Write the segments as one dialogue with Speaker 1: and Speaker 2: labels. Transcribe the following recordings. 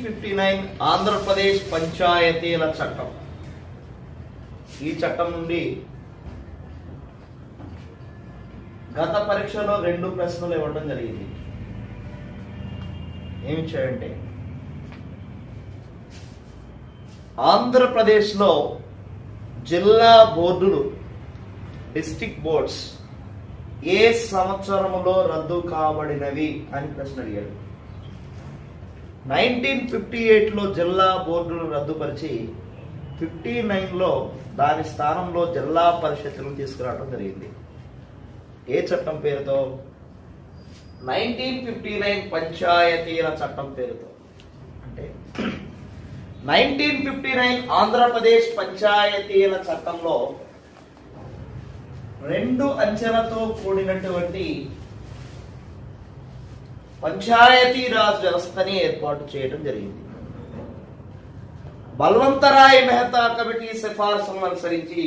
Speaker 1: Fifty nine Andhra Pradesh పంచాయతీల చట్టం ఈ చట్టం నుండి గత పరీక్షలో రెండు ప్రశ్నలు ఇవ్వడం జరిగింది ఏమి చేయంటే ఆంధ్రప్రదేశ్లో జిల్లా బోర్డులు డిస్ట్రిక్ట్ బోర్డ్స్ ఏ సంవత్సరములో రద్దు కాబడినవి అని ప్రశ్న అడిగాడు నైన్టీన్ ఫిఫ్టీ ఎయిట్లో జిల్లా బోర్డులు రద్దుపరిచి ఫిఫ్టీ నైన్లో దాని స్థానంలో జిల్లా పరిషత్తులు తీసుకురావడం జరిగింది ఏ చట్టం పేరుతో నైన్టీన్ ఫిఫ్టీ నైన్ పంచాయతీల చట్టం పేరుతో అంటే నైన్టీన్ ఫిఫ్టీ నైన్ ఆంధ్రప్రదేశ్ పంచాయతీల చట్టంలో రెండు అంచెలతో కూడినటువంటి పంచాయతీ రాజ్ వ్యవస్థని ఏర్పాటు చేయడం జరిగింది బల్వంతరాయ్ మెహతా కమిటీ సిఫార్సులను అనుసరించి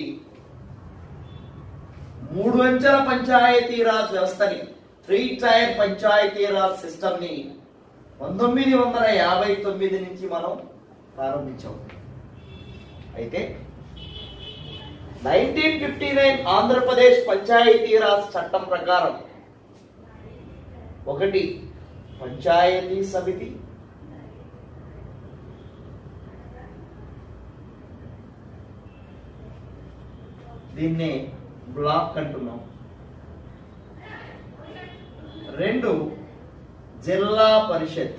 Speaker 1: మూడు అంచెల పంచాయతీ రాజ్ వ్యవస్థని three tier panchayati raj system ని పంతొమ్మిది వందల యాభై తొమ్మిది నుంచి మనం ప్రారంభించాం అయితే nineteen fifty nine Andhra Pradesh panchayati raj చట్టం ప్రకారం ఒకటి పంచాయతీ సమితి దీన్నే బ్లాక్ అంటున్నాం రెండు జిల్లా పరిషత్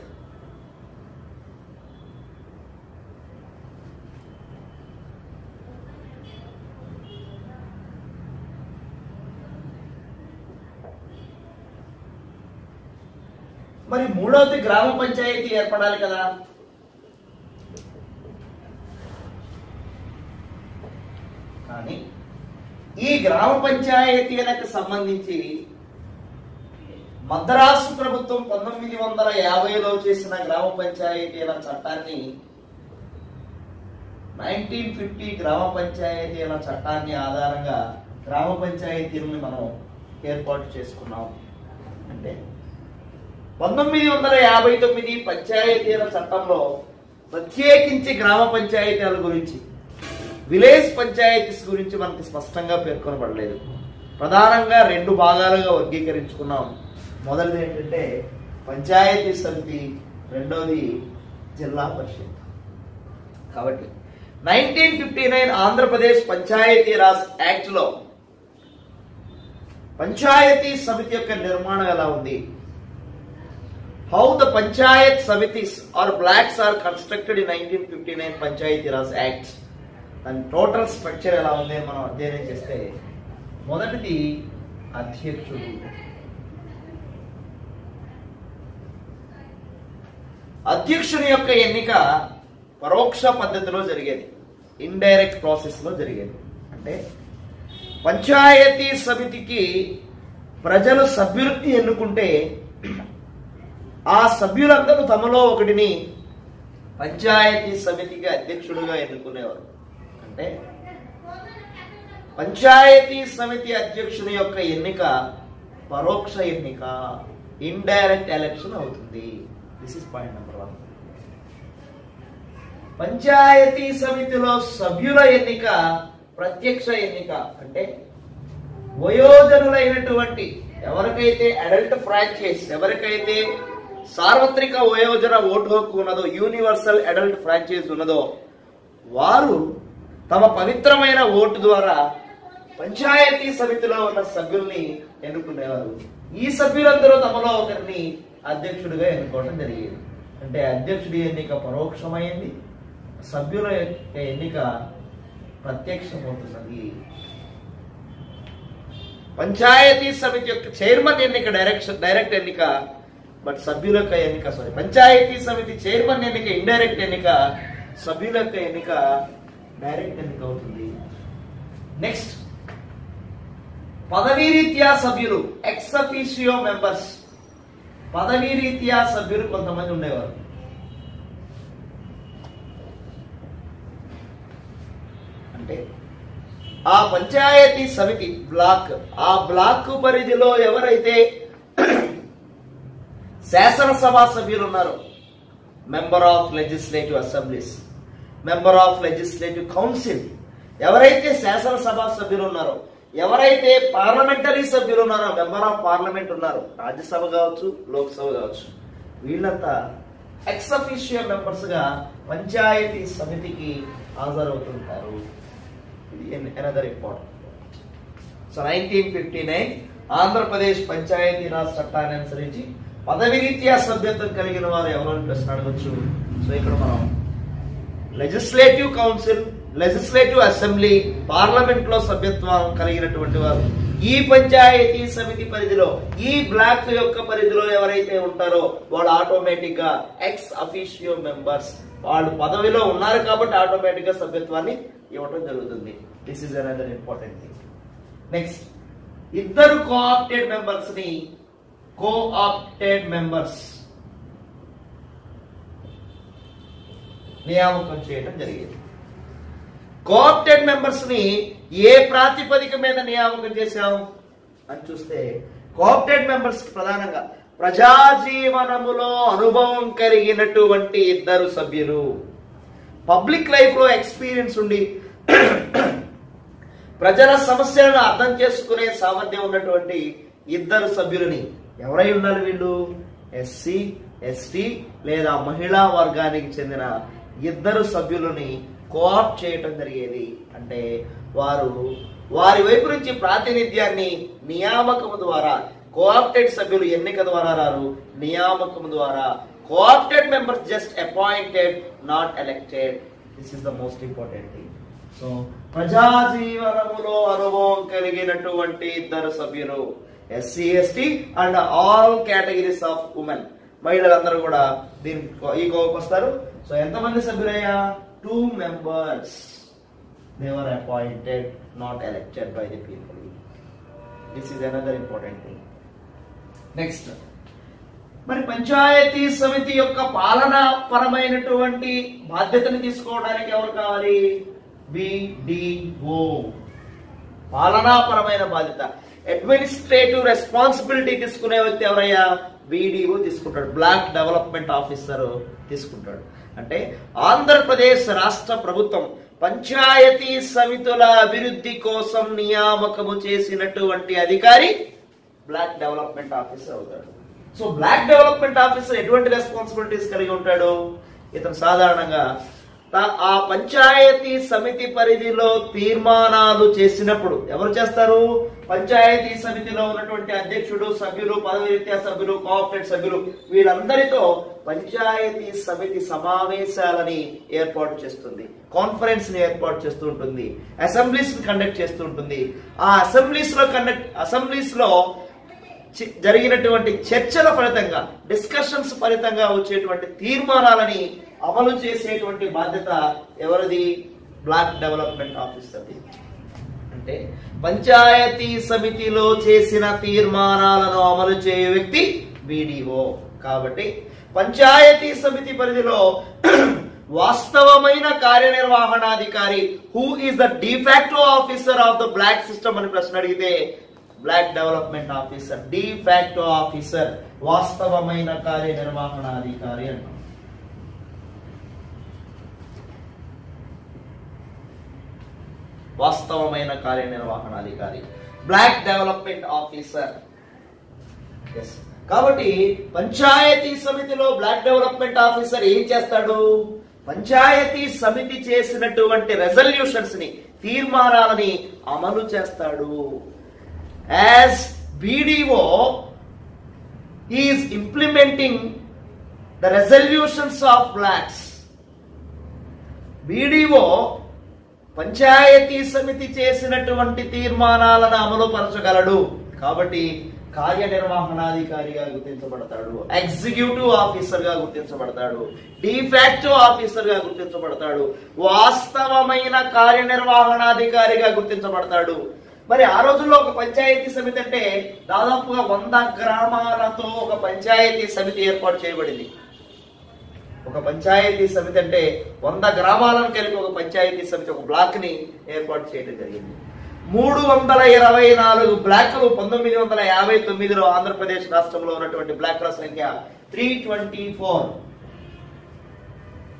Speaker 1: మరి మూడవది గ్రామ పంచాయతీ ఏర్పడాలి కదా కానీ ఈ గ్రామ పంచాయతీలకు సంబంధించి మద్రాసు ప్రభుత్వం పంతొమ్మిది వందల యాభైలో చేసిన గ్రామ పంచాయతీల చట్టాన్ని నైన్టీన్ ఫిఫ్టీ గ్రామ పంచాయతీల చట్టాన్ని ఆధారంగా గ్రామ పంచాయతీలను మనం ఏర్పాటు చేసుకున్నాం అంటే పంతొమ్మిది వందల యాభై తొమ్మిది పంచాయతీల చట్టంలో ప్రత్యేకించి గ్రామ పంచాయతీల గురించి విలేజ్ పంచాయతీస్ గురించి మనకి స్పష్టంగా పేర్కొనబడలేదు ప్రధానంగా రెండు భాగాలుగా వర్గీకరించుకున్నాం మొదటిది ఏంటంటే పంచాయతీ సమితి రెండోది జిల్లా పరిషత్ కాబట్టి nineteen fifty nine Andhra Pradesh panchayati raj act లో పంచాయతీ సమితి యొక్క నిర్మాణం ఎలా ఉంది how the panchayat samitis are blocks are constructed in nineteen fifty nine panchayati raj act దాని టోటల్ స్ట్రక్చర్ ఎలా ఉంది అని మనం అధ్యయనం చేస్తే మొదటిది అధ్యక్షుడు అధ్యక్షుని యొక్క ఎన్నిక పరోక్ష పద్ధతిలో జరిగేది ఇండైరెక్ట్ ప్రాసెస్ లో జరిగేది అంటే పంచాయతీ సమితికి ప్రజలు సభ్యులని ఎన్నుకుంటే ఆ సభ్యులందరూ తమలో ఒకటిని పంచాయతీ సమితికి అధ్యక్షుడుగా ఎన్నుకునేవారు అంటే పంచాయతీ సమితి అధ్యక్షుని యొక్క ఎన్నిక పరోక్ష ఎన్నిక ఇండైరెక్ట్ ఎలక్షన్ అవుతుంది this is point number one panchayat సమితిలో సభ్యుల ఎన్నిక ప్రత్యక్ష ఎన్నిక అంటే వయోజనులైనటువంటి ఎవరికైతే అడల్ట్ ఫ్రాంచైజ్ ఎవరికైతే సార్వత్రిక వయోజన ఓటు హక్కు ఉన్నదో యూనివర్సల్ అడల్ట్ ఫ్రాంచైజ్ ఉన్నదో వారు తమ పవిత్రమైన ఓటు ద్వారా పంచాయతీ సమితిలో ఉన్న సభ్యుల్ని ఎన్నుకునేవారు ఈ సభ్యులందరూ తమలో ఒకరిని అధ్యక్షుడిగా ఎన్నుకోవడం జరిగేది అంటే అధ్యక్షుడి ఎన్నిక పరోక్షమైంది సభ్యుల యొక్క ఎన్నిక ప్రత్యక్షమవుతున్నది పంచాయతీ సమితి యొక్క చైర్మన్ ఎన్నిక డైరెక్షన్ డైరెక్ట్ ఎన్నిక బట్ సభ్యుల యొక్క ఎన్నిక సారీ పంచాయతీ సమితి చైర్మన్ ఎన్నిక ఇండైరెక్ట్ ఎన్నిక సభ్యుల యొక్క ఎన్నిక డైరెక్ట్ ఎన్నిక అవుతుంది నెక్స్ట్ పదవీ రీత్యా సభ్యులు ఎక్స్ అఫీషియో మెంబర్స్ పదవీ రీత్యా సభ్యులు కొంతమంది ఉండేవారు అంటే ఆ పంచాయతీ సమితి బ్లాక్ ఆ బ్లాక్ పరిధిలో ఎవరైతే శాసనసభ సభ్యులు ఉన్నారో member of legislative assemblies member of legislative council ఎవరైతే శాసనసభ సభ్యులు ఉన్నారో ఎవరైతే పార్లమెంటరీ సభ్యులు ఉన్నారో మెంబర్ ఆఫ్ పార్లమెంట్ ఉన్నారు రాజ్యసభ కావచ్చు లోక్సభ కావచ్చు వీళ్ళంతా ఎక్స్ అఫీషియల్ మెంబర్స్ గా పంచాయతీ సమితికి హాజరవుతుంటారు ఇది another important so nineteen fifty nine Andhra Pradesh panchayati raj చట్టాన్ని అనుసరించి పదవి రీత్యా సభ్యత్వం కలిగిన వారు ఎవరో అని ప్రశ్న అడగచ్చు సో ఇక్కడ మనం legislative council legislative assembly parliament లో సభ్యత్వం కలిగినటువంటి వారు ఈ పంచాయతీ సమితి పరిధిలో ఈ బ్లాక్ యొక్క పరిధిలో ఎవరైతే ఉంటారో వాళ్ళు ఆటోమేటిక్ గా ఎక్స్ అఫీషియో మెంబర్స్ వాళ్ళు పదవిలో ఉన్నారు కాబట్టి ఆటోమేటిక్ గా సభ్యత్వాన్ని ఇవ్వడం జరుగుతుంది this is another important thing next ఇద్దరు కోఆప్టెడ్ మెంబర్స్ ని కోఆప్టెడ్ మెంబర్స్ నియామకం చేయడం జరిగింది కోఆప్టెడ్ మెంబర్స్ ని ఏ ప్రాతిపదిక మీద నియామకం చేశాం అని చూస్తే కోఆప్టెడ్ మెంబర్స్ ప్రధానంగా ప్రజాజీవనములో అనుభవం కలిగినటువంటి ఇద్దరు సభ్యులు పబ్లిక్ లైఫ్ లో ఎక్స్పీరియన్స్ ఉండి ప్రజల సమస్యలను అర్థం చేసుకునే సామర్థ్యం ఉన్నటువంటి ఇద్దరు సభ్యులని ఎవరై ఉండాలి వీళ్ళు ఎస్సీ ఎస్టీ లేదా మహిళా వర్గానికి చెందిన ఇద్దరు సభ్యులని కోఆప్ చేయటం జరిగేది అంటే వారు వారి వైపు నుంచి ప్రాతినిధ్యాన్ని నియామకం ద్వారా కోఆప్టెడ్ సభ్యులు ఎన్నిక ద్వారా రారు నియామకం ద్వారా coopted members just appointed not elected this is the most important thing so ప్రజా జీవనములో అనుభవం కలిగినటువంటి ఇద్దరు సభ్యులు SC ST and all categories of women మహిళలందరూ కూడా దీనికి ఈ కోవకు వస్తారు సో ఎంతమంది సభ్యులయ్యా two members they are appointed not elected by the people this is another important thing next మరి పంచాయతీ సమితి యొక్క పాలనా పరమైనటువంటి బాధ్యతను తీసుకోవడానికి ఎవరు కావాలి బిడిఓ పాలనాపరమైన బాధ్యత అడ్మినిస్ట్రేటివ్ రెస్పాన్సిబిలిటీ తీసుకునే వ్యక్తి ఎవరయ్యా బీడీఓ తీసుకుంటాడు బ్లాక్ డెవలప్మెంట్ ఆఫీసర్ తీసుకుంటాడు అంటే ఆంధ్రప్రదేశ్ రాష్ట్ర ప్రభుత్వం పంచాయతీ సమితుల అభివృద్ధి కోసం నియామకము చేసినటువంటి అధికారి బ్లాక్ డెవలప్మెంట్ ఆఫీసర్ అవుతాడు సో బ్లాక్ డెవలప్మెంట్ ఆఫీసర్ ఎటువంటి రెస్పాన్సిబిలిటీస్ కలిగి ఉంటాడు ఇతను సాధారణంగా తా- ఆ పంచాయతీ సమితి పరిధిలో తీర్మానాలు చేసినప్పుడు ఎవరు చేస్తారు పంచాయతీ సమితిలో ఉన్నటువంటి అధ్యక్షుడు సభ్యులు పదవిరీత్యా సభ్యులు కోఆపరేట్ సభ్యులు వీళ్ళందరితో పంచాయతీ సమితి సమావేశాలని ఏర్పాటు చేస్తుంది కాన్ఫరెన్స్ ని ఏర్పాటు చేస్తూ ఉంటుంది అసెంబ్లీస్ కండక్ట్ చేస్తూ ఉంటుంది ఆ అసెంబ్లీస్ లో కండక్ట్ అసెంబ్లీస్ లో చి- జరిగినటువంటి చర్చల ఫలితంగా డిస్కషన్స్ ఫలితంగా వచ్చేటువంటి తీర్మానాలని అమలు చేసేటువంటి బాధ్యత ఎవరిది బ్లాక్ డెవలప్మెంట్ ఆఫీసర్ది అంటే పంచాయతీ సమితిలో చేసిన తీర్మానాలను అమలు చేయు వ్యక్తి బీడీఓ కాబట్టి పంచాయతీ సమితి పరిధిలో వాస్తవమైన కార్యనిర్వహణాధికారి who is the de facto officer of the block system అని ప్రశ్న అడిగితే block development officer de facto officer వాస్తవమైన కార్యనిర్వహణాధికారి అంటాం వాస్తవమైన కార్యనిర్వహణాధికారి బ్లాక్ డెవలప్మెంట్ ఆఫీసర్ ఎస్ కాబట్టి పంచాయతీ సమితిలో బ్లాక్ డెవలప్మెంట్ ఆఫీసర్ ఏం చేస్తాడు పంచాయతీ సమితి చేసినటువంటి రెజల్యూషన్స్ ని తీర్మానాలని అమలు చేస్తాడు as BDO is implementing the resolutions of blocks BDO panchayat samiti చేసినటువంటి తీర్మానాలను అమలు పరచగలడు కాబట్టి కార్యనిర్వహణాధికారిగా గుర్తించబడతాడు ఎగ్జిక్యూటివ్ ఆఫీసర్ గా గుర్తించబడతాడు డిఫాక్టివ్ ఆఫీసర్ గా గుర్తించబడతాడు వాస్తవమైన కార్యనిర్వహణాధికారిగా గుర్తించబడతాడు మరి ఆ రోజుల్లో ఒక పంచాయతీ సమితి అంటే దాదాపుగా వంద గ్రామాలతో ఒక పంచాయతీ సమితి ఏర్పాటు చేయబడింది ఒక పంచాయతీ సమితి అంటే వంద గ్రామాలను కలిపి ఒక పంచాయతీ సమితి ఒక బ్లాక్ ని ఏర్పాటు చేయడం జరిగింది మూడు వందల ఇరవై నాలుగు బ్లాక్లు పంతొమ్మిది వందల యాభై తొమ్మిదిలో ఆంధ్రప్రదేశ్ రాష్ట్రంలో ఉన్నటువంటి బ్లాక్ల సంఖ్య త్రీ ట్వంటీ ఫోర్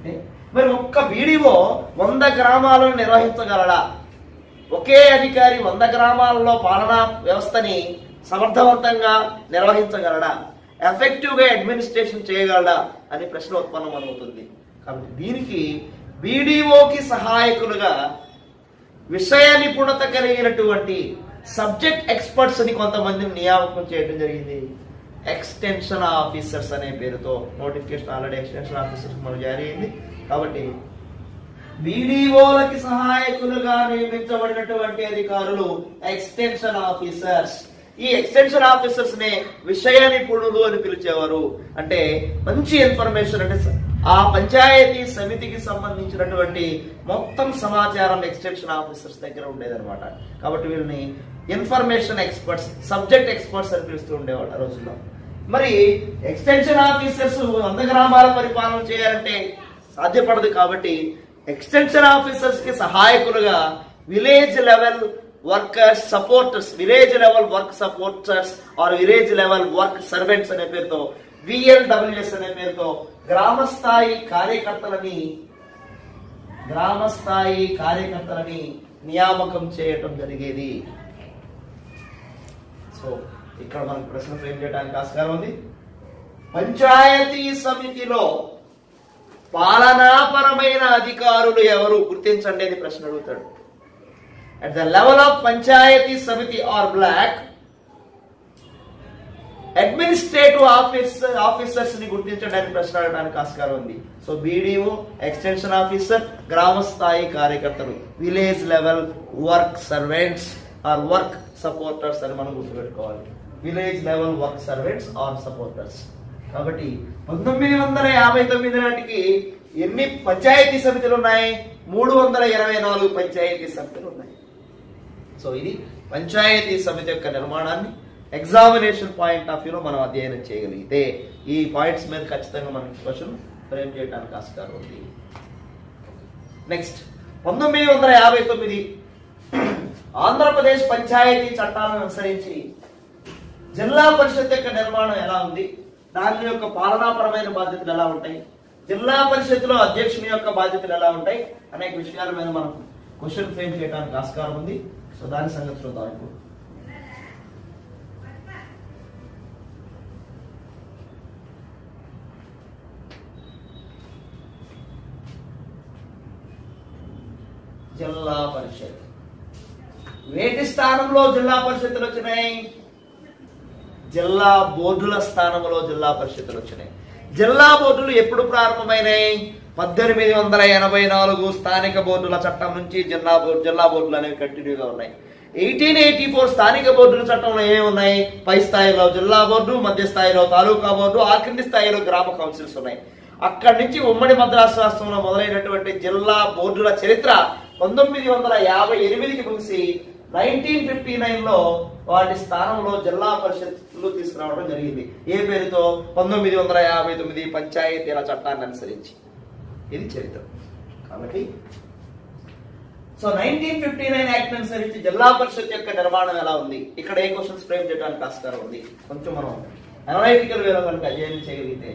Speaker 1: ఏ? మరి ఒక్క బీడీఓ వంద గ్రామాలను నిర్వహించగలడా ఒకే అధికారి వంద గ్రామాలలో పాలనా వ్యవస్థని సమర్థవంతంగా నిర్వహించగలడా ఎఫెక్టివ్ గా అడ్మినిస్ట్రేషన్ చేయగలడా అనే ప్రశ్న ఉత్పన్నం అవుతుంది కాబట్టి దీనికి బీడీఓకి సహాయకులుగా విషయ నిపుణత కలిగినటువంటి సబ్జెక్ట్ ఎక్స్పర్ట్స్ ని కొంతమందిని నియామకం చేయడం జరిగింది ఎక్స్టెన్షన్ ఆఫీసర్స్ అనే పేరుతో నోటిఫికేషన్ ఆల్రెడీ ఎక్స్టెన్షన్ ఆఫీసర్స్ మనం జారీ అయింది కాబట్టి బీడీఓలకి సహాయకులుగా నియమించబడినటువంటి అధికారులు ఎక్స్టెన్షన్ ఆఫీసర్స్ ఈ ఎక్స్టెన్షన్ ఆఫీసర్స్ నే విషయ నిపుణులు అని పిలిచేవారు అంటే మంచి ఇన్ఫర్మేషన్ అంటే స- ఆ పంచాయతీ సమితికి సంబంధించినటువంటి మొత్తం సమాచారం ఎక్స్టెన్షన్ ఆఫీసర్స్ దగ్గర ఉండేదన్నమాట కాబట్టి వీళ్ళని ఇన్ఫర్మేషన్ ఎక్స్పర్ట్స్ సబ్జెక్ట్ ఎక్స్పర్ట్స్ అని పిలుస్తూ ఉండేవాళ్ళు ఆ రోజుల్లో మరి ఎక్స్టెన్షన్ ఆఫీసర్స్ వంద గ్రామాల పరిపాలన చేయాలంటే సాధ్యపడదు కాబట్టి ఎక్స్టెన్షన్ ఆఫీసర్స్ కి సహాయకులుగా village level workers supporters village level work supporters or village level work servants అనే పేరుతో విఎల్డబ్ల్యూఎస్ అనే పేరుతో గ్రామ స్థాయి కార్యకర్తలని గ్రామ స్థాయి కార్యకర్తలని నియామకం చేయటం జరిగేది సో ఇక్కడ మనకు ప్రశ్న ఫ్రేమ్ చేయడానికి ఆస్కారం ఉంది పంచాయతీ సమితిలో పాలనాపరమైన అధికారులు ఎవరు గుర్తించండి అని ప్రశ్న అడుగుతాడు at the level of panchayat samiti or block administrative officer officers ని గుర్తించడానికి ప్రశ్న అడగడానికి ఆస్కారం ఉంది సో బీడీఓ ఎక్స్టెన్షన్ ఆఫీసర్ గ్రామ స్థాయి కార్యకర్తలు village level work servants or work supporters అని మనం గుర్తుపెట్టుకోవాలి village level work servants or supporters కాబట్టి పంతొమ్మిది వందల యాభై తొమ్మిది నాటికి ఎన్ని పంచాయతీ సమితులు ఉన్నాయి మూడు వందల ఇరవై నాలుగు పంచాయతీ సమితులు ఉన్నాయి సో ఇది పంచాయతీ సమితి యొక్క నిర్మాణాన్ని ఎగ్జామినేషన్ పాయింట్ ఆఫ్ వ్యూలో మనం అధ్యయనం చేయగలిగితే ఈ పాయింట్స్ మీద ఖచ్చితంగా మనకి క్వశ్చన్ ఫ్రేమ్ చేయడానికి ఆస్కారం ఉంది నెక్స్ట్ పంతొమ్మిది వందల యాభై తొమ్మిది ఆంధ్రప్రదేశ్ పంచాయతీ చట్టాలను అనుసరించి జిల్లా పరిషత్ యొక్క నిర్మాణం ఎలా ఉంది దాని యొక్క పాలనాపరమైన బాధ్యతలు ఎలా ఉంటాయి జిల్లా పరిషత్లో అధ్యక్షుని యొక్క బాధ్యతలు ఎలా ఉంటాయి అనేక విషయాల మీద మనం క్వశ్చన్ ఫ్రేమ్ చేయడానికి ఆస్కారం ఉంది సో దాని సంగతి చూద్దాం ఇప్పుడు జిల్లా పరిషత్ వేటి స్థానంలో జిల్లా పరిషత్తులు వచ్చినాయి జిల్లా బోర్డుల స్థానంలో జిల్లా పరిషత్తులు వచ్చినాయి జిల్లా బోర్డులు ఎప్పుడు ప్రారంభమైనాయి పద్దెనిమిది వందల ఎనభై నాలుగు స్థానిక బోర్డుల చట్టం నుంచి జిల్లా బోర్డు జిల్లా బోర్డులు అనేవి కంటిన్యూగా ఉన్నాయి ఎయిటీన్ ఎయిటీ ఫోర్ స్థానిక బోర్డుల చట్టంలో ఏమి ఉన్నాయి పై స్థాయిలో జిల్లా బోర్డు మధ్య స్థాయిలో తాలూకా బోర్డు ఆ కింది స్థాయిలో గ్రామ కౌన్సిల్స్ ఉన్నాయి అక్కడి నుంచి ఉమ్మడి మద్రాసు రాష్ట్రంలో మొదలైనటువంటి జిల్లా బోర్డుల చరిత్ర పంతొమ్మిది వందల యాభై ఎనిమిదికి ముగిసి నైన్టీన్ ఫిఫ్టీ నైన్ లో వాటి స్థానంలో జిల్లా పరిషత్లు తీసుకురావడం జరిగింది ఏ పేరుతో పంతొమ్మిది వందల యాభై తొమ్మిది పంచాయతీల చట్టాన్ని అనుసరించి ఇది చరిత్ర కాబట్టి so nineteen fifty nine act అనుసరించి జిల్లా పరిషత్ యొక్క నిర్మాణం ఎలా ఉంది ఇక్కడ ఏ క్వశ్చన్స్ ఫ్రేమ్ చేయడానికి ఆస్కారం ఉంది కొంచెం మనం అనలైటికల్ వేలో కనుక అధ్యయనం చేయగలిగితే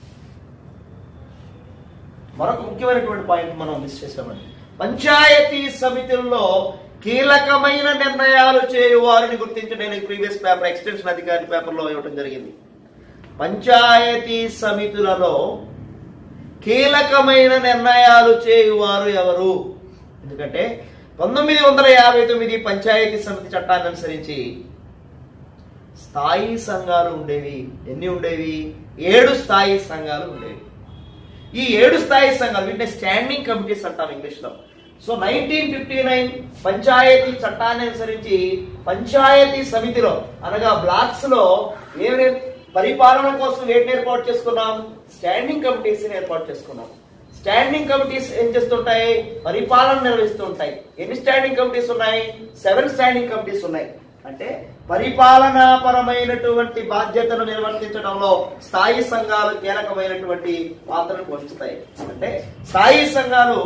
Speaker 1: మరొక ముఖ్యమైనటువంటి పాయింట్ మనం మిస్ చేసామండి పంచాయతీ సమితుల్లో కీలకమైన నిర్ణయాలు చేయు వారిని గుర్తించడానికి ప్రీవియస్ పేపర్ ఎక్స్టెన్షన్ అధికారి పేపర్లో ఇవ్వడం జరిగింది పంచాయతీ సమితులలో కీలకమైన నిర్ణయాలు చేయువారు ఎవరు ఎందుకంటే పంతొమ్మిది వందల యాభై తొమ్మిది పంచాయతీ సమితి చట్టాన్ని అనుసరించి స్థాయి సంఘాలు ఉండేవి ఎన్ని ఉండేవి ఏడు స్థాయి సంఘాలు ఉండేవి ఈ ఏడు స్థాయి సంఘాలు వీటిని స్టాండింగ్ కమిటీస్ అంటాం ఇంగ్లీష్ లో so nineteen fifty nine panchayat చట్టాన్ని అనుసరించి పంచాయతీ సమితిలో అనగా బ్లాక్స్ లో ఏమి పరిపాలన కోసం వేటిని ఏర్పాటు చేసుకున్నాం స్టాండింగ్ కమిటీస్ ఏర్పాటు చేసుకున్నాం స్టాండింగ్ కమిటీస్ ఏం చేస్తుంటాయి పరిపాలన నిర్వహిస్తుంటాయి ఎన్ని స్టాండింగ్ కమిటీస్ ఉన్నాయి సెవెన్ స్టాండింగ్ కమిటీస్ ఉన్నాయి అంటే పరిపాలనాపరమైనటువంటి బాధ్యతను నిర్వర్తించడంలో స్థాయి సంఘాలు కీలకమైనటువంటి పాత్రను పోషిస్తాయి అంటే స్థాయి సంఘాలు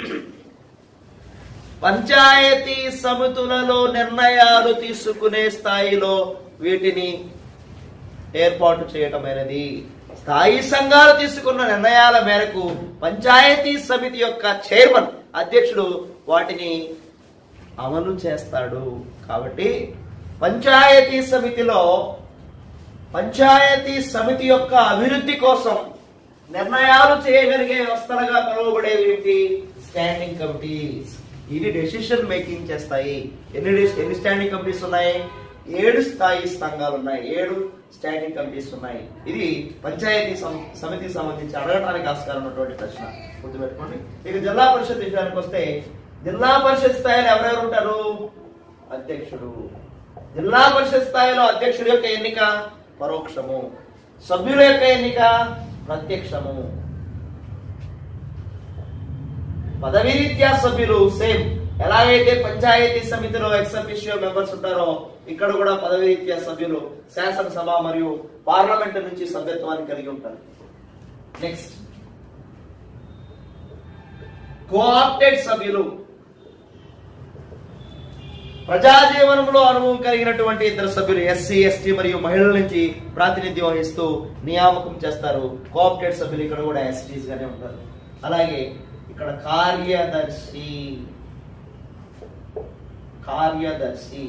Speaker 1: పంచాయతీ సమితులలో నిర్ణయాలు తీసుకునే స్థాయిలో వీటిని ఏర్పాటు చేయటమైనది స్థాయి సంఘాలు తీసుకున్న నిర్ణయాల మేరకు పంచాయతీ సమితి యొక్క చైర్మన్ అధ్యక్షుడు వాటిని అమలు చేస్తాడు కాబట్టి పంచాయతీ సమితిలో పంచాయతీ సమితి యొక్క అభివృద్ధి కోసం నిర్ణయాలు చేయగలిగే వ్యవస్థలుగా పిలువబడేవి ఏంటి స్టాండింగ్ కమిటీస్ ఇవి డెసిషన్ మేకింగ్ చేస్తాయి ఎన్ని డెసి- ఎన్ని స్టాండింగ్ కమిటీస్ ఉన్నాయి ఏడు స్థాయి సంఘాలు ఉన్నాయి ఏడు స్టాండింగ్ కమిటీస్ ఉన్నాయి ఇది పంచాయతీ సం- సమితికి సంబంధించి అడగడానికి ఆస్కారం ఉన్నటువంటి ప్రశ్న గుర్తుపెట్టుకోండి ఇక జిల్లా పరిషత్ విషయానికి వస్తే జిల్లా పరిషత్ స్థాయిలో ఎవరెవరు ఉంటారు అధ్యక్షుడు జిల్లా పరిషత్ స్థాయిలో అధ్యక్షుడి యొక్క ఎన్నిక పరోక్షము సభ్యుల యొక్క ఎన్నిక ప్రత్యక్షము పదవీ రీత్యా సభ్యులు సేమ్ ఎలాగైతే పంచాయతీ సమితిలో ఎక్సఫిషియో మెంబర్స్ ఉంటారో ఇక్కడ కూడా పదవీ రీత్యా సభ్యులు శాసనసభ మరియు పార్లమెంట్ నుంచి సభ్యత్వాన్ని కలిగి ఉంటారు నెక్స్ట్ కోఆప్టెడ్ సభ్యులు ప్రజా జీవనంలో అనుభవం కలిగినటువంటి ఇద్దరు సభ్యులు ఎస్సీ ఎస్టీ మరియు మహిళల నుంచి ప్రాతినిధ్యం వహిస్తూ నియామకం చేస్తారు కోఆప్టెడ్ సభ్యులు ఇక్కడ కూడా ఎస్టీస్ గానే ఉంటారు అలాగే ఇక్కడ కార్యదర్శి కార్యదర్శి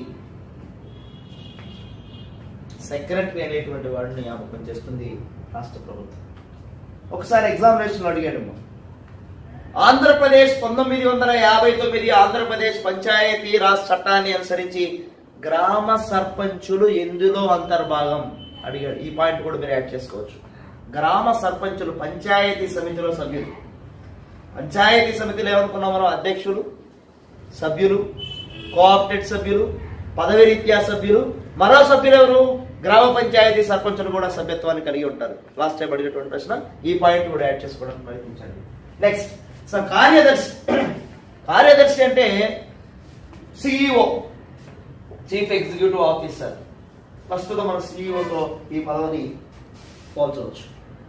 Speaker 1: సెక్రటరీ అనేటువంటి వాడిని నియామకం చేస్తుంది రాష్ట్ర ప్రభుత్వం ఒకసారి ఎగ్జామినేషన్ అడిగాడు ఆంధ్రప్రదేశ్ పంతొమ్మిది వందల యాభై తొమ్మిది ఆంధ్రప్రదేశ్ పంచాయతీ రాజ్ చట్టాన్ని అనుసరించి గ్రామ సర్పంచులు ఎందులో అంతర్భాగం అడిగాడు ఈ పాయింట్ కూడా మీరు యాడ్ చేసుకోవచ్చు గ్రామ సర్పంచులు పంచాయతీ సమితిలో సభ్యులు పంచాయతీ సమితిలో ఏమనుకున్నాం మనం అధ్యక్షులు సభ్యులు కోఆప్టెడ్ సభ్యులు పదవి రీత్యా సభ్యులు మరో సభ్యులు ఎవరు గ్రామ పంచాయతీ సర్పంచులు కూడా సభ్యత్వాన్ని కలిగి ఉంటారు లాస్ట్ టైం అడిగినటువంటి ప్రశ్న ఈ పాయింట్ కూడా యాడ్ చేసుకోవడానికి ప్రయత్నించండి నెక్స్ట్ సో కార్యదర్శి కార్యదర్శి అంటే సిఇఓ చీఫ్ ఎగ్జిక్యూటివ్ ఆఫీసర్ ప్రస్తుతం మన సిఇఓతో ఈ పదవిని పోల్చవచ్చు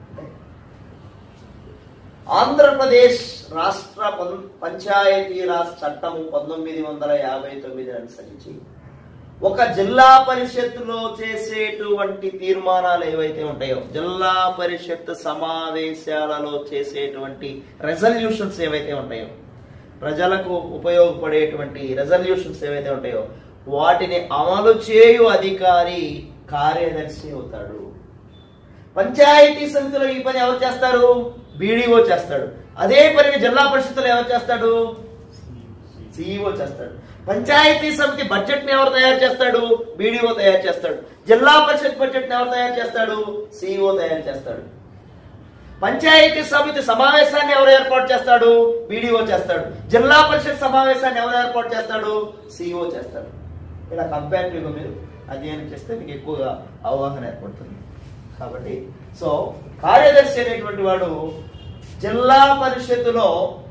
Speaker 1: ఆంధ్రప్రదేశ్ రాష్ట్ర పం- పంచాయతీరాజ్ చట్టము పంతొమ్మిది వందల యాభై తొమ్మిది అనుసరించి ఒక జిల్లా పరిషత్తులో చేసేటువంటి తీర్మానాలు ఏవైతే ఉంటాయో జిల్లా పరిషత్ సమావేశాలలో చేసేటువంటి రెజల్యూషన్స్ ఏవైతే ఉంటాయో ప్రజలకు ఉపయోగపడేటువంటి రెజల్యూషన్స్ ఏవైతే ఉంటాయో వాటిని అమలు చేయు అధికారి కార్యదర్శి అవుతాడు పంచాయతీ సమితిలో ఈ పని ఎవరు చేస్తారు బీడీఓ చేస్తాడు అదే పనిని జిల్లా పరిషత్తులో ఎవరు చేస్తాడు సిఇఓ చేస్తాడు పంచాయతీ సమితి బడ్జెట్ ని ఎవరు తయారు చేస్తాడు బీడీఓ తయారు చేస్తాడు జిల్లా పరిషత్ బడ్జెట్ ని ఎవరు తయారు చేస్తాడు సిఇఓ తయారు చేస్తాడు పంచాయతీ సమితి సమావేశాన్ని ఎవరు ఏర్పాటు చేస్తాడు బీడీఓ చేస్తాడు జిల్లా పరిషత్ సమావేశాన్ని ఎవరు ఏర్పాటు చేస్తాడు సిఇఓ చేస్తాడు ఇలా కంపారిటివ్ గా మీరు అధ్యయనం చేస్తే మీకు ఎక్కువగా అవగాహన ఏర్పడుతుంది కాబట్టి సో కార్యదర్శి అనేటువంటి వాడు జిల్లా పరిషత్తులో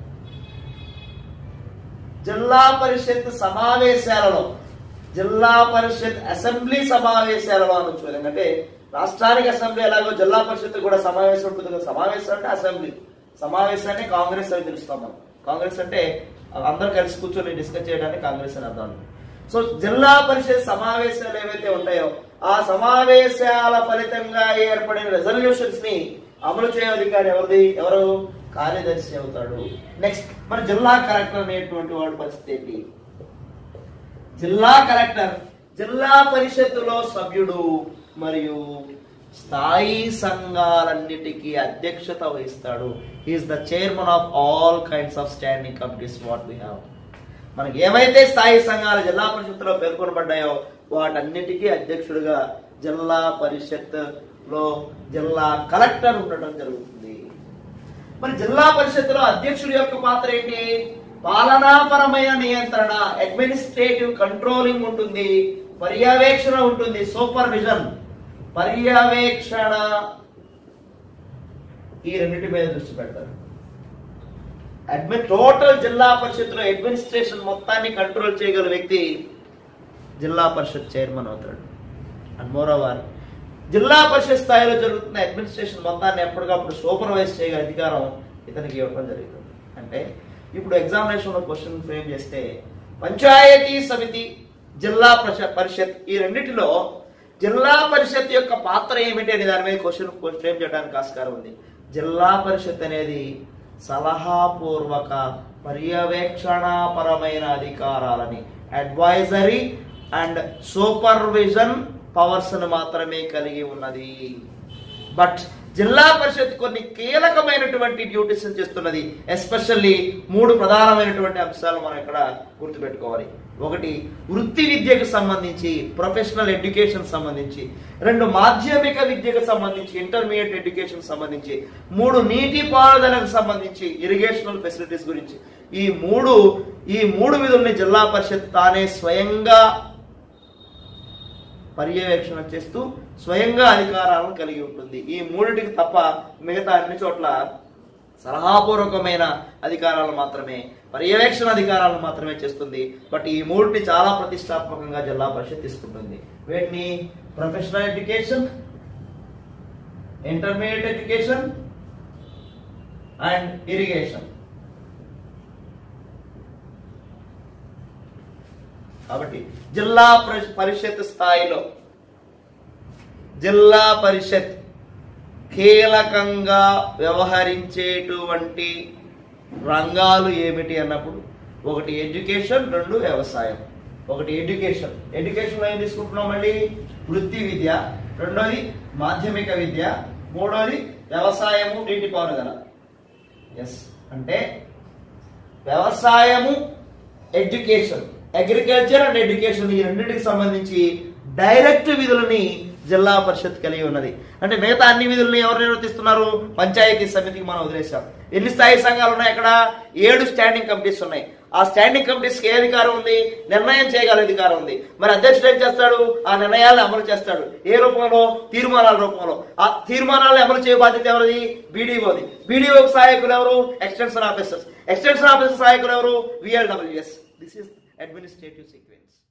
Speaker 1: జిల్లా పరిషత్ సమావేశాలలో జిల్లా పరిషత్ అసెంబ్లీ సమావేశాలలో అనొచ్చు ఎందుకంటే రాష్ట్రానికి అసెంబ్లీ ఎలాగో జిల్లా పరిషత్ కూడా సమావేశం ఉంటుంది కదా సమావేశం అంటే అసెంబ్లీ సమావేశాన్ని కాంగ్రెస్ అని పిలుస్తాం మనం కాంగ్రెస్ అంటే అందరూ కలిసి కూర్చొని డిస్కస్ చేయడానికి కాంగ్రెస్ అని అర్థం సో జిల్లా పరిషత్ సమావేశాలు ఏవైతే ఉంటాయో ఆ సమావేశాల ఫలితంగా ఏర్పడిన రెజల్యూషన్స్ ని అమలు చేయ అధికారి ఎవరిది ఎవరు కార్యదర్శి అవుతాడు నెక్స్ట్ మరి జిల్లా కలెక్టర్ అనేటువంటి వాడు పరిస్థితి ఏంటి జిల్లా కలెక్టర్ జిల్లా పరిషత్తులో సభ్యుడు మరియు స్థాయి సంఘాలన్నిటికీ అధ్యక్షత వహిస్తాడు is the chairman of all kinds of standing committees what we have మనకి ఏవైతే స్థాయి సంఘాలు జిల్లా పరిషత్తులో పేర్కొనబడ్డాయో వాటన్నిటికీ అధ్యక్షుడిగా జిల్లా పరిషత్ లో జిల్లా కలెక్టర్ ఉండటం జరుగుతుంది మరి జిల్లా పరిషత్తులో అధ్యక్షుడి యొక్క పాత్ర ఏంటి పాలనాపరమైన నియంత్రణ అడ్మినిస్ట్రేటివ్ కంట్రోలింగ్ ఉంటుంది పర్యవేక్షణ ఉంటుంది సూపర్విజన్ పర్యవేక్షణ ఈ రెండింటి మీద దృష్టి పెడతారు అడ్మిన్ టోటల్ జిల్లా పరిషత్లో అడ్మినిస్ట్రేషన్ మొత్తాన్ని కంట్రోల్ చేయగల వ్యక్తి జిల్లా పరిషత్ చైర్మన్ అవుతాడు and moreover zilla parishad స్థాయిలో జరుగుతున్న అడ్మినిస్ట్రేషన్ మొత్తాన్ని ఎప్పటికప్పుడు సూపర్వైజ్ చేయగల అధికారం ఇతనికి ఇవ్వడం జరుగుతుంది అంటే ఇప్పుడు ఎగ్జామినేషన్ లో క్వశ్చన్ ఫ్రేమ్ చేస్తే పంచాయతీ సమితి జిల్లా ప్రష- పరిషత్ ఈ రెండిటిలో జిల్లా పరిషత్ యొక్క పాత్ర ఏమిటి అనే దాని మీద క్వశ్చన్ ఫ్రేమ్ చేయడానికి ఆస్కారం ఉంది జిల్లా పరిషత్ అనేది సలహాపూర్వక పర్యవేక్షణాపరమైన అధికారాలని అడ్వైజరీ అండ్ సూపర్విజన్ పవర్స్ మాత్రమే కలిగి ఉన్నది బట్ జిల్లా పరిషత్ కొన్ని కీలకమైనటువంటి డ్యూటీస్ చేస్తున్నది ఎస్పెషల్లీ మూడు ప్రధానమైనటువంటి అంశాలు మనం ఇక్కడ గుర్తుపెట్టుకోవాలి ఒకటి వృత్తి విద్యకు సంబంధించి ప్రొఫెషనల్ ఎడ్యుకేషన్ సంబంధించి రెండు మాధ్యమిక విద్యకు సంబంధించి ఇంటర్మీడియట్ ఎడ్యుకేషన్ సంబంధించి మూడు నీటి పారుదలకు సంబంధించి ఇరిగేషనల్ ఫెసిలిటీస్ గురించి ఈ మూడు ఈ మూడు విధుల్ని జిల్లా పరిషత్ తానే స్వయంగా పర్యవేక్షణ చేస్తూ స్వయంగా అధికారాలను కలిగి ఉంటుంది ఈ మూడిటికి తప్ప మిగతా అన్ని చోట్ల సలహాపూర్వకమైన అధికారాలు మాత్రమే పర్యవేక్షణ అధికారాలను మాత్రమే చేస్తుంది బట్ ఈ మూడిని చాలా ప్రతిష్టాత్మకంగా జిల్లా పరిషత్ తీసుకుంటుంది వీటిని professional education intermediate education and irrigation కాబట్టి జిల్లా పరి- పరిషత్ స్థాయిలో జిల్లా పరిషత్ కీలకంగా వ్యవహరించేటువంటి రంగాలు ఏమిటి అన్నప్పుడు ఒకటి ఎడ్యుకేషన్ రెండు వ్యవసాయం ఒకటి ఎడ్యుకేషన్ ఎడ్యుకేషన్ ఏం తీసుకుంటున్నాం మళ్ళీ వృత్తి విద్య రెండోది మాధ్యమిక విద్య మూడోది వ్యవసాయము నీటిపారుదల ఎస్ అంటే వ్యవసాయము ఎడ్యుకేషన్ అగ్రికల్చర్ అండ్ ఎడ్యుకేషన్ ఈ రెండింటికి సంబంధించి డైరెక్ట్ విధులని జిల్లా పరిషత్ కలిగి ఉన్నది అంటే మిగతా అన్ని విధులను ఎవరు నిర్వర్తిస్తున్నారు పంచాయతీ సమితికి మనం వదిలేసాం ఎన్ని స్థాయి సంఘాలు ఉన్నాయి అక్కడ ఏడు స్టాండింగ్ కమిటీస్ ఉన్నాయి ఆ స్టాండింగ్ కమిటీస్కి ఏ అధికారం ఉంది నిర్ణయం చేయగల అధికారం ఉంది మరి అధ్యక్షుడు ఏం చేస్తాడు ఆ నిర్ణయాలను అమలు చేస్తాడు ఏ రూపంలో తీర్మానాల రూపంలో ఆ తీర్మానాలను అమలు చేయ బాధ్యత ఎవరిది బీడీఓది బీడీఓ సహాయకులు ఎవరు ఎక్స్టెన్షన్ ఆఫీసర్స్ ఎక్స్టెన్షన్ ఆఫీసర్ సహాయకులు ఎవరు VLWS this is administrative sequence